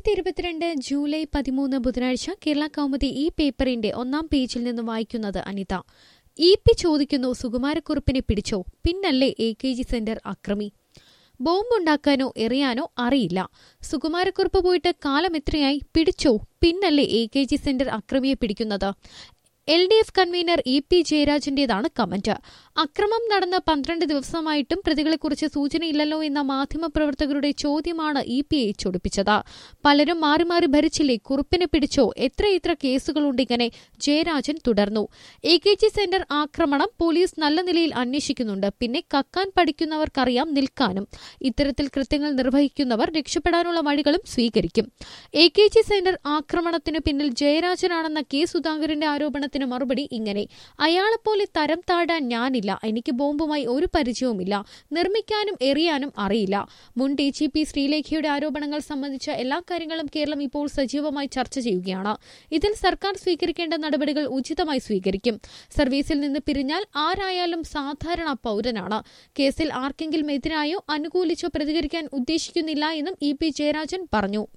രണ്ടായിരത്തി ഇരുപത്തിരണ്ട് ജൂലൈ പതിമൂന്ന് ബുധനാഴ്ച കേരള കൗമുദി ഈ പേപ്പറിന്റെ ഒന്നാം പേജിൽ നിന്ന് വായിക്കുന്നത് അനിത ഇ പി ചോദിക്കുന്നു സുകുമാരക്കുറുപ്പിനെ പിടിച്ചോ പിന്നല്ലേ എ കെ ജി സെന്റർ അക്രമി ബോംബുണ്ടാക്കാനോ എറിയാനോ അറിയില്ല സുകുമാരക്കുറുപ്പ് പോയിട്ട് കാലം എത്രയായി പിടിച്ചോ പിന്നല്ലേ എ കെ ജി സെന്റർ അക്രമിയെ പിടിക്കുന്നത് L D F convener E P ജയരാജന്റേതാണ് കമന്റ് അക്രമം നടന്ന് പന്ത്രണ്ട് ദിവസമായിട്ടും പ്രതികളെക്കുറിച്ച് സൂചനയില്ലല്ലോ എന്ന മാധ്യമപ്രവർത്തകരുടെ ചോദ്യമാണ് ഇ പി എ ചൊടിപ്പിച്ചത് പലരും മാറി മാറി ഭരിച്ചില്ലേ കുറുപ്പിനെ പിടിച്ചോ എത്രയെത്ര കേസുകളുണ്ട് ഇങ്ങനെ ജയരാജൻ തുടർന്നു എ കെ ജി സെന്റർ ആക്രമണം പോലീസ് നല്ല നിലയിൽ അന്വേഷിക്കുന്നുണ്ട് പിന്നെ കക്കാൻ പഠിക്കുന്നവർക്കറിയാം നിൽക്കാനും ഇത്തരത്തിൽ കൃത്യങ്ങൾ നിർവഹിക്കുന്നവർ രക്ഷപ്പെടാനുള്ള വഴികളും സ്വീകരിക്കും എ കെ ജി സെന്റർ ആക്രമണത്തിനു പിന്നിൽ ജയരാജനാണെന്ന കെ സുധാകരന്റെ ആരോപണത്തിന് മറുപടി ഇങ്ങനെ അയാളെപ്പോലെ തരം താഴാൻ ഞാനില്ല എനിക്ക് ബോംബുമായി ഒരു പരിചയവുമില്ല നിർമ്മിക്കാനും എറിയാനും അറിയില്ല മുൻ ഡി ജി പി ശ്രീലേഖയുടെ ആരോപണങ്ങൾ സംബന്ധിച്ച എല്ലാ കാര്യങ്ങളും കേരളം ഇപ്പോൾ സജീവമായി ചർച്ച ചെയ്യുകയാണ് ഇതിൽ സർക്കാർ സ്വീകരിക്കേണ്ട നടപടികൾ ഉചിതമായി സ്വീകരിക്കും സർവീസിൽ നിന്ന് പിരിഞ്ഞാൽ ആരായാലും സാധാരണ പൌരനാണ് കേസിൽ ആർക്കെങ്കിലും എതിരായോ അനുകൂലിച്ചോ പ്രതികരിക്കാൻ ഉദ്ദേശിക്കുന്നില്ല എന്നും ഇ പി ജയരാജൻ പറഞ്ഞു